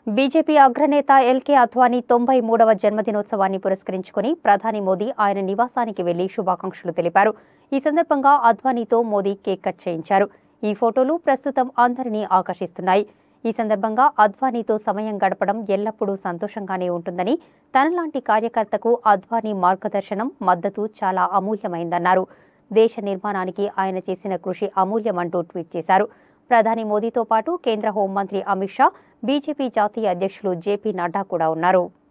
BJP అగ్రనేత LK Advani తొంభై మూడవ జన్మదినోత్సవాన్ని పురస్కరించుకుని ప్రధాని మోదీ ఆయన నివాసానికి వెళ్లి శుభాకాంక్షలు తెలిపారు ఈ సందర్భంగా అద్వానీతో మోదీ కేక్ కట్ చేయించారు ఈ ఫోటోలు ప్రస్తుతం అందరినీ ఆకర్షిస్తున్నాయి ఈ సందర్భంగా అద్వానీతో సమయం గడపడం ఎల్లప్పుడూ సంతోషంగానే ఉంటుందని తనలాంటి కార్యకర్తకు అద్వానీ మార్గదర్శనం మద్దతు చాలా అమూల్యమైందన్నారు దేశ నిర్మాణానికి ఆయన చేసిన కృషి అమూల్యమంటూ ట్వీట్ చేశారు ప్రధాని మోదీతో పాటు కేంద్ర హోంమంత్రి అమిత్ షా బీజేపీ జాతీయ అధ్యక్షులు జేపీ నడ్డా కూడా ఉన్నారు